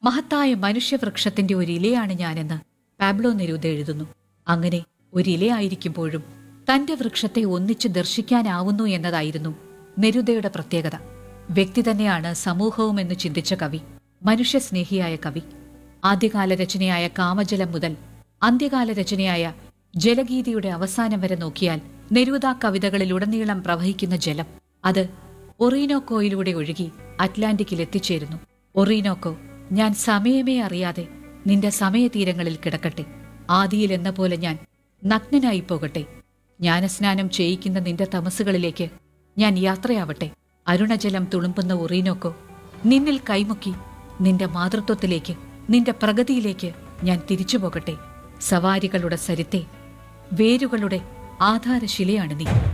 മഹത്തായ മനുഷ്യവൃക്ഷത്തിന്റെ ഒരു ഇലയാണ് ഞാനെന്ന് പാബ്ലോ നെരൂദ എഴുതുന്നു അങ്ങനെ ഒരു ഇലയായിരിക്കുമ്പോഴും തന്റെ വൃക്ഷത്തെ ഒന്നിച്ച് ദർശിക്കാനാവുന്നു എന്നതായിരുന്നു നെരുദയുടെ പ്രത്യേകത വ്യക്തി തന്നെയാണ് സമൂഹവും എന്ന് ചിന്തിച്ച കവി മനുഷ്യസ്നേഹിയായ കവി ആദ്യകാല രചനയായ കാമജലം മുതൽ അന്ത്യകാല രചനയായ ജലഗീതിയുടെ അവസാനം വരെ നോക്കിയാൽ നെരൂദ കവിതകളിലുടനീളം പ്രവഹിക്കുന്ന ജലം അത് ഒറീനോക്കോയിലൂടെ ഒഴുകി അറ്റ്ലാന്റിക്കിൽ എത്തിച്ചേരുന്നു ഒറീനോക്കോ ഞാൻ സമയമേ അറിയാതെ നിന്റെ സമയതീരങ്ങളിൽ കിടക്കട്ടെ ആദിയിൽ എന്ന പോലെ ഞാൻ നഗ്നനായി പോകട്ടെ ജ്ഞാനസ്നാനം ചെയ്യിക്കുന്ന നിന്റെ തമസുകളിലേക്ക് ഞാൻ യാത്രയാവട്ടെ അരുണജലം തുളുമ്പുന്ന ഒറീനോക്കോ നിന്നിൽ കൈമുക്കി നിന്റെ മാതൃത്വത്തിലേക്ക് നിന്റെ പ്രഗതിയിലേക്ക് ഞാൻ തിരിച്ചു പോകട്ടെ സവാരികളുടെ സരിത്തെ വേരുകളുടെ ആധാരശിലയാണ് നീ